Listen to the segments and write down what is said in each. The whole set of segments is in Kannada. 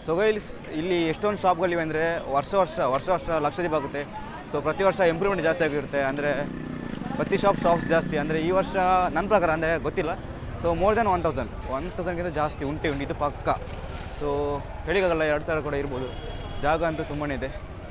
ಸೊ ಗೈಸ್ ಇಲ್ಲಿ ಎಷ್ಟೊಂದು ಶಾಪ್ಗಳಿವೆ ಅಂದರೆ ವರ್ಷ ವರ್ಷ ವರ್ಷ ವರ್ಷ ಲಕ್ಷದೀಪ ಆಗುತ್ತೆ ಸೊ ಪ್ರತಿ ವರ್ಷ ಇಂಪ್ರೂವ್ಮೆಂಟ್ ಜಾಸ್ತಿ ಆಗಿರುತ್ತೆ ಅಂದರೆ ಪ್ರತಿ ಶಾಪ್ ಶಾಪ್ಸ್ ಜಾಸ್ತಿ ಅಂದರೆ ಈ ವರ್ಷ ನನ್ನ ಪ್ರಕಾರ ಅಂದರೆ ಗೊತ್ತಿಲ್ಲ so more than one thousand one ತೌಸಂಡ್ಗಿಂತ ಜಾಸ್ತಿ ಉಂಟೆ ಉಂಟು ಇದು ಪಕ್ಕ ಸೊ ಹೇಳಿಗಾಗಲ್ಲ ಎರಡು ಸಾವಿರ ಕೂಡ ಇರ್ಬೋದು ಜಾಗ ಅಂತೂ ತುಂಬಾ ಇದೆ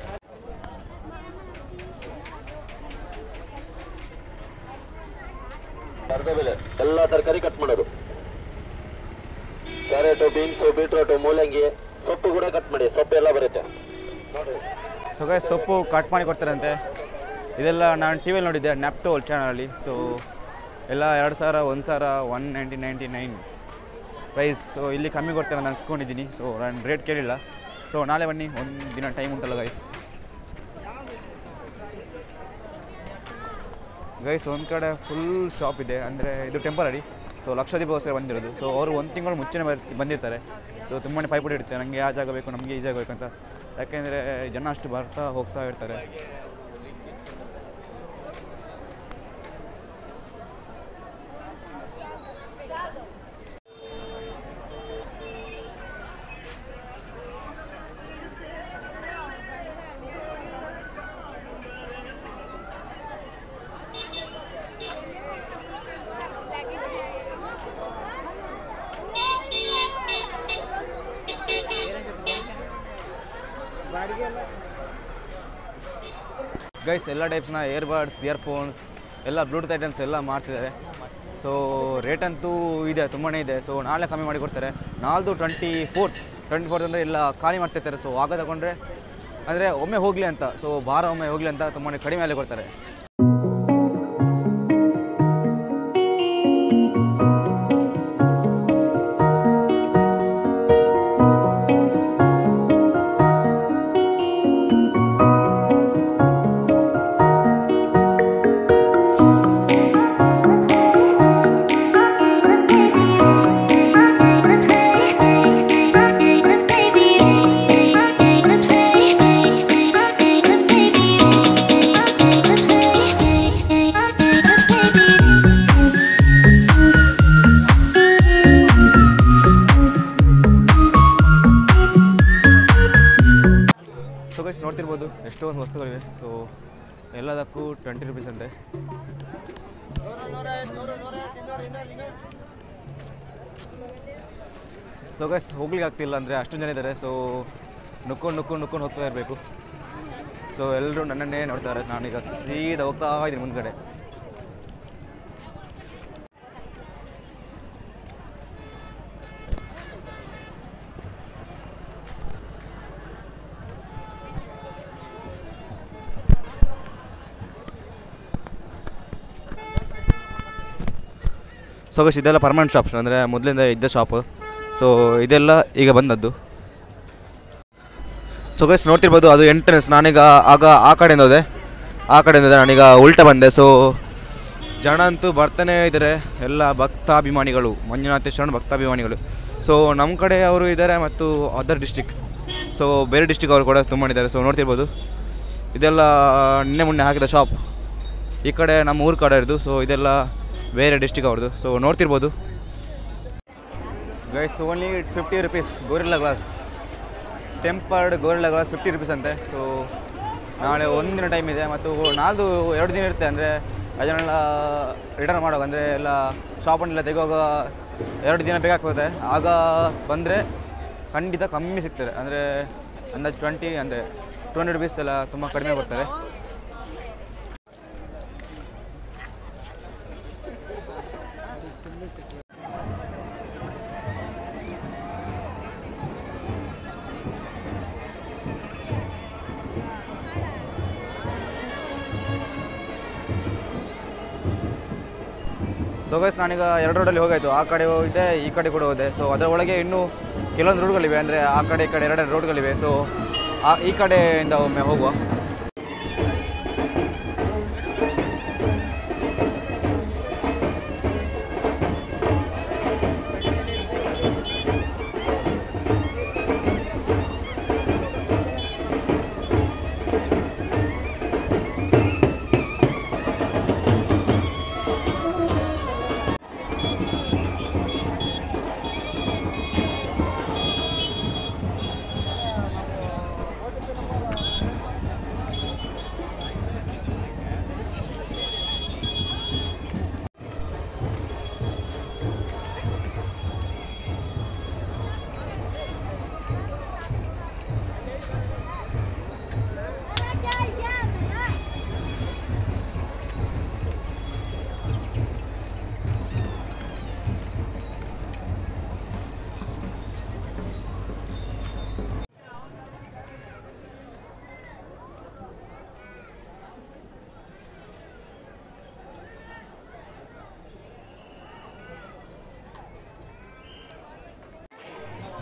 ಅರ್ಧ ಬೆಲೆ ಎಲ್ಲ ತರಕಾರಿ ಕಟ್ ಮಾಡೋದು ಕ್ಯಾರೆಟು ಬೀನ್ಸು ಬೀಟ್ರೋಟು ಮೂಲಂಗಿ ಸೊಪ್ಪು ಕೂಡ ಕಟ್ ಮಾಡಿ ಸೊಪ್ಪು ಎಲ್ಲ ಬರುತ್ತೆ ಸೊ ಗೈಸ್ ಸೊಪ್ಪು ಕಟ್ ಮಾಡಿ ಕೊಡ್ತಾರಂತೆ ಇದೆಲ್ಲ ನಾನು ಟಿ ವಿಯಲ್ಲಿ ನೋಡಿದ್ದೆ ನ್ಯಾಪ್ಟೋಲ್ ಚಾನಲಲ್ಲಿ ಸೊ ಎಲ್ಲ ಎರಡು ಸಾವಿರ ಒಂದು ಸಾವಿರ one ninety ninety nine price so ಇಲ್ಲಿ ಕಮ್ಮಿ ಕೊಡ್ತಾರೆ ಅಂತ ಅನ್ಸ್ಕೊಂಡಿದ್ದೀನಿ ಸೊ ನಾನು ರೇಟ್ ಕೇಳಿಲ್ಲ ಸೊ ನಾಳೆ ಬನ್ನಿ ಒಂದು ದಿನ ಟೈಮ್ ಉಂಟಲ್ಲ ಗೈಸ್ ಗೈಸ್ ಒಂದು ಕಡೆ ಫುಲ್ ಶಾಪ್ ಇದೆ ಅಂದರೆ ಇದು ಟೆಂಪರರಿ ಸೊ ಲಕ್ಷದೀಪೋಸ್ಕರ ಬಂದಿರೋದು ಸೊ ಅವರು ಒಂದು ತಿಂಗಳು ಮುಂಚೆನೇ ಬರ್ ಬಂದಿರ್ತಾರೆ ಸೊ ತುಂಬಾ ಪೈಪೋಟಿ ಇರುತ್ತೆ ನನಗೆ ಆ ಜಾಗ ಬೇಕು ನಮಗೆ ಈ ಜಾಗ ಬೇಕು ಅಂತ ಯಾಕೆಂದರೆ ಜನ ಅಷ್ಟು ಬರ್ತಾ ಹೋಗ್ತಾ ಇರ್ತಾರೆ ಗೈಸ್ ಎಲ್ಲ ಟೈಪ್ಸ್ನ ಇಯರ್ಬಡ್ಸ್ ಇಯರ್ಫೋನ್ಸ್ ಎಲ್ಲ ಬ್ಲೂಟೂತ್ ಐಟಮ್ಸ್ ಎಲ್ಲ ಮಾಡ್ತಿದ್ದಾರೆ ಸೊ ರೇಟ್ ಅಂತೂ ಇದೆ ತುಂಬಾ ಇದೆ ಸೊ ನಾಳೆ ಕಮ್ಮಿ ಮಾಡಿ ಕೊಡ್ತಾರೆ ನಾಲ್ದು ಟ್ವೆಂಟಿ ಫೋರ್ತ್ ಟ್ವೆಂಟಿ ಫೋರ್ತ್ ಅಂದರೆ ಎಲ್ಲ ಖಾಲಿ ಮಾಡ್ತಿರ್ತಾರೆ ಸೊ ಆಗ ತಗೊಂಡ್ರೆ ಅಂದರೆ ಒಮ್ಮೆ ಹೋಗಲಿ ಅಂತ ಸೊ ವಾರ ಒಮ್ಮೆ ಹೋಗಲಿ ಅಂತ ತುಂಬಾ ಕಡಿಮೆ ಅಲ್ಲಿ ಕೊಡ್ತಾರೆ ಸೊ ಗೈಸ್ ನೋಡ್ತಿರ್ಬೋದು ಎಷ್ಟೊಂದು ವಸ್ತುಗಳಿವೆ ಸೊ ಎಲ್ಲದಕ್ಕೂ ಟ್ವೆಂಟಿ ರುಪೀಸ್ ಅಂತೆ ಸೊ ಗೈಸ್ ಹೋಗ್ಲಿಕ್ಕೆ ಆಗ್ತಿಲ್ಲ ಅಂದರೆ ಅಷ್ಟು ಜನ ಇದ್ದಾರೆ ಸೊ ನುಕ್ಕೊಂಡು ನುಕ್ಕೊಂಡು ನುಕ್ಕೊಂಡು ಹೋಗ್ತಾ ಇರಬೇಕು ಸೊ ಎಲ್ಲರೂ ನನ್ನನ್ನೇ ನೋಡ್ತಾರೆ ನಾನೀಗ ಸೀದಾ ಹೋಗ್ತಾ ಇದ್ದೀನಿ ಮುಂದ್ಗಡೆ ಸೊ ಗೈಸ್ ಇದೆಲ್ಲ ಪರ್ಮನೆಂಟ್ ಶಾಪ್ಸ್ ಅಂದರೆ ಮೊದಲಿಂದ ಇದ್ದ ಶಾಪು ಸೊ ಇದೆಲ್ಲ ಈಗ ಬಂದದ್ದು ಸೊ ಗೈಸ್ ನೋಡ್ತಿರ್ಬೋದು ಅದು ಎಂಟ್ರೆನ್ಸ್ ನಾನೀಗ ಆಗ ಆ ಕಡೆಯಿಂದ ಹೋದೆ ಆ ಕಡೆಯಿಂದ ಹೋದೆ ನಾನೀಗ ಉಲ್ಟಾ ಬಂದೆ ಸೊ ಜನ ಅಂತೂ ಬರ್ತಾನೆ ಇದ್ದಾರೆ ಎಲ್ಲ ಭಕ್ತಾಭಿಮಾನಿಗಳು ಮಂಜುನಾಥೇಶ್ವರನ ಭಕ್ತಾಭಿಮಾನಿಗಳು ಸೊ ನಮ್ಮ ಕಡೆ ಅವರು ಇದ್ದಾರೆ ಮತ್ತು ಅದರ್ ಡಿಸ್ಟಿಕ್ ಸೊ ಬೇರೆ ಡಿಸ್ಟಿಕ್ ಅವರು ಕೂಡ ತುಂಬ ಇದ್ದಾರೆ ಸೊ ನೋಡ್ತಿರ್ಬೋದು ಇದೆಲ್ಲ ನಿನ್ನೆ ಮೊನ್ನೆ ಹಾಕಿದ ಶಾಪ್ ಈ ಕಡೆ ನಮ್ಮ ಊರ ಕಡೆ ಇರೋದು ಸೊ ಇದೆಲ್ಲ ಬೇರೆ ಡಿಸ್ಟಿಕ್ ಅವ್ರದ್ದು ಸೊ ನೋಡ್ತಿರ್ಬೋದು guys only fifty rupees Gorilla Glass tempered Gorilla Glass fifty rupees ಅಂತೆ ಸೊ ನಾಳೆ ಒಂದಿನ ಟೈಮ್ ಇದೆ ಮತ್ತು ನಾಲ್ದು ಎರಡು ದಿನ ಇರುತ್ತೆ ಅಂದರೆ ಅದನ್ನೆಲ್ಲ ರಿಟರ್ನ್ ಮಾಡುವಾಗ ಅಂದರೆ ಎಲ್ಲ ಶಾಪನ್ನೆಲ್ಲ ತೆಗುವಾಗ ಎರಡು ದಿನ ಬೇಕಾಗ್ತದೆ ಆಗ ಬಂದರೆ ಖಂಡಿತ ಕಮ್ಮಿ ಸಿಗ್ತದೆ ಅಂದರೆ ಅಂದಾಜು ಟ್ವೆಂಟಿ ಅಂದರೆ ಟು ಹಂಡ್ರೆಡ್ ರುಪೀಸ್ ಎಲ್ಲ ತುಂಬ ಕಡಿಮೆ ಕೊಡ್ತಾರೆ ಸೊ ಗೈಸ್ ನಾನೀಗ ಎರಡು ರೋಡಲ್ಲಿ ಹೋಗಾಯ್ತು ಆ ಕಡೆ ಹೋಗಿದ್ದೆ ಈ ಕಡೆ ಕೂಡ ಹೋದೆ ಸೊ ಅದರ ಒಳಗೆ ಇನ್ನೂ ಕೆಲವೊಂದು ರೋಡ್ಗಳಿವೆ ಅಂದರೆ ಆ ಕಡೆ ಈ ಕಡೆ ಎರಡು ರೋಡ್ಗಳಿವೆ ಸೊ ಆ ಈ ಕಡೆಯಿಂದ ಒಮ್ಮೆ ಹೋಗುವ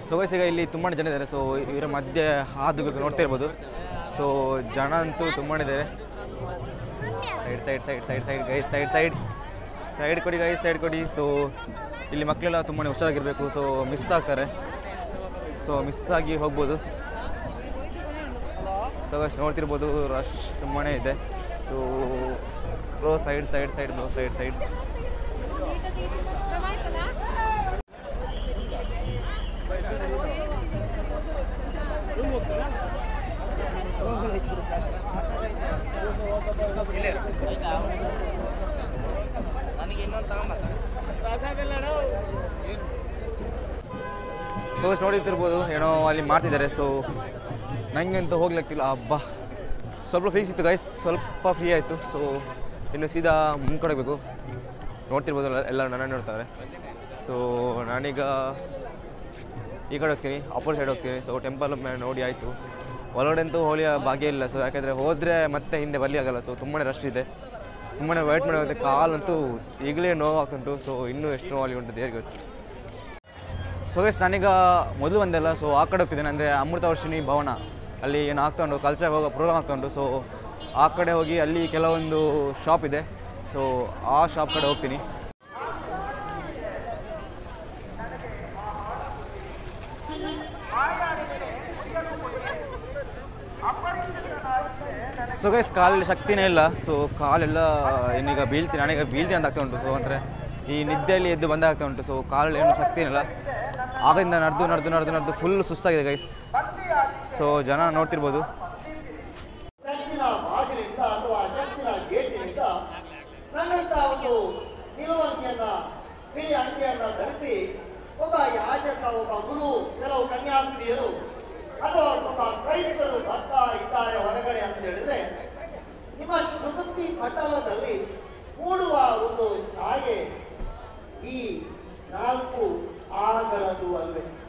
ಸೊಗಸಿಗ ಇಲ್ಲಿ ತುಂಬಾ ಜನ ಇದ್ದಾರೆ ಸೊ ಇವರ ಮಧ್ಯೆ ಹಾದು ನೋಡ್ತಾ ಇರ್ಬೋದು ಸೊ ಜನ ಅಂತೂ ತುಂಬಾ ಇದ್ದಾರೆ side side side side side guy side side side ಕೊಡಿ ಗೈ ಸೈಡ್ ಕೊಡಿ ಸೊ ಇಲ್ಲಿ ಮಕ್ಕಳೆಲ್ಲ ತುಂಬಾ ಹುಷಾರಾಗಿರಬೇಕು ಸೊ ಮಿಸ್ ಆಗ್ತಾರೆ ಸೊ ಮಿಸ್ ಆಗಿ ಹೋಗ್ಬೋದು ಸೊ ನೋಡ್ತಿರ್ಬೋದು ರಶ್ ತುಂಬಾ ಇದೆ so bro side side side bro side side so ನೋಡಿರ್ತಿರ್ಬೋದು ಏನೋ ಅಲ್ಲಿ ಮಾಡ್ತಿದ್ದಾರೆ ಸೊ ನನಗಂತೂ ಹೋಗ್ಲಿಕ್ತಿಲ್ಲ ಹಬ್ಬ ಸ್ವಲ್ಪ ಫ್ರೀ ಸಿಕ್ತು ಗೈಸ್ ಸ್ವಲ್ಪ ಫ್ರೀ ಆಯಿತು ಸೊ ಇನ್ನು ಸೀದಾ ಮುಂದ್ಕೊಡಬೇಕು ನೋಡ್ತಿರ್ಬೋದು ಎಲ್ಲ- ಎಲ್ಲ ನನ್ನ ನೋಡ್ತಾರೆ ಸೊ ನಾನೀಗ ಈ ಕಡೆ ಹೋಗ್ತೀನಿ ಅಪೋರ್ ಸೈಡ್ ಹೋಗ್ತೀನಿ ಸೊ ಟೆಂಪಲ್ ಒಮ್ಮೆ ನೋಡಿ ಆಯಿತು ಒಳಗಡೆ ಅಂತೂ ಹೋಲಿಯ ಭಾಗ್ಯ ಇಲ್ಲ ಸೊ ಯಾಕೆಂದರೆ ಹೋದರೆ ಮತ್ತೆ ಹಿಂದೆ ಬರಲಿ ಆಗಲ್ಲ ಸೊ ತುಂಬಾ ರಶ್ ಇದೆ ತುಂಬಾ ವೆಯ್ಟ್ ಮಾಡೋಗುತ್ತೆ ಕಾಲಂತೂ ಈಗಲೇ ನೋವಾಗ್ತುಂಟು ಸೊ ಇನ್ನೂ ಎಷ್ಟು ನೋವಾಗಿ ಉಂಟು ದೇವ್ರಿಗೆ ಗೊತ್ತು ಸೊ ಗೈಸ್ ನಾನೀಗ ಮೊದಲು ಬಂದೆಲ್ಲ ಸೊ ಆ ಕಡೆ ಹೋಗ್ತಿದ್ದೇನೆ ಅಂದರೆ ಅಮೃತ ವರ್ಷಿಣಿ ಭವನ ಅಲ್ಲಿ ಏನು ಆಗ್ತಾ ಉಂಟು ಕಲ್ಚರ್ ಹೋಗೋ ಪ್ರೋಗ್ರಾಮ್ ಆಗ್ತಾ ಉಂಟು ಸೊ ಆ ಕಡೆ ಹೋಗಿ ಅಲ್ಲಿ ಕೆಲವೊಂದು ಶಾಪ್ ಇದೆ ಸೊ ಆ ಶಾಪ್ ಕಡೆ ಹೋಗ್ತೀನಿ ಸೊ ಗೈಸ್ ಕಾಲಲ್ಲಿ ಶಕ್ತಿನೇ ಇಲ್ಲ ಸೊ ಕಾಲೆಲ್ಲ ಏನೀಗ ಬೀಳ್ತೀನಿ ನಾನೀಗ ಬೀಳ್ತೀನಿ ಅಂತ ಆಗ್ತಾ ಉಂಟು ಸೊ ಅಂದರೆ ಈ ನಿದ್ದೆಯಲ್ಲಿ ಎದ್ದು ಬಂದಾಗ್ತಾ ಉಂಟು ಸೊ ಕಾಲಲ್ಲಿ ಏನು ಶಕ್ತಿ ಇಲ್ಲ ಆಗಿಂದ ನಡೆದು ನಡೆದು ನಡೆದು ನಡೆದು ಫುಲ್ ಸುಸ್ತಾಗಿದೆ ಗೈಸ್ ಸೊ ಜನ ನೋಡ್ತಿರ್ಬೋದು ಚರ್ಚಿನ ಬಾಗಿಲಿಂದ ಅಥವಾ ಚರ್ಚಿನ ಗೇಟಿನಿಂದ ನನ್ನಂತ ಒಂದು ನಿಲುವಂಗಿಯನ್ನ ಬಿಳಿ ಅಂಗಿಯನ್ನ ಧರಿಸಿ ಒಬ್ಬ ಯಾಜಕ ಒಬ್ಬ ಗುರು ಕೆಲವು ಕನ್ಯಾಸ್ತ್ರೀಯರು ಅಥವಾ ಸ್ವಲ್ಪ ಕ್ರೈಸ್ತರು ಬರ್ತಾ ಇದ್ದಾರೆ ಹೊರಗಡೆ ಅಂತ ಹೇಳಿದ್ರೆ ನಿಮ್ಮ ಶ್ರುತಿ ಪಟಲದಲ್ಲಿ ಮೂಡುವ ಒಂದು ಛಾಯೆ ಈ ನಾಲ್ಕು ಆಗಳದು ಅಲ್ವೇ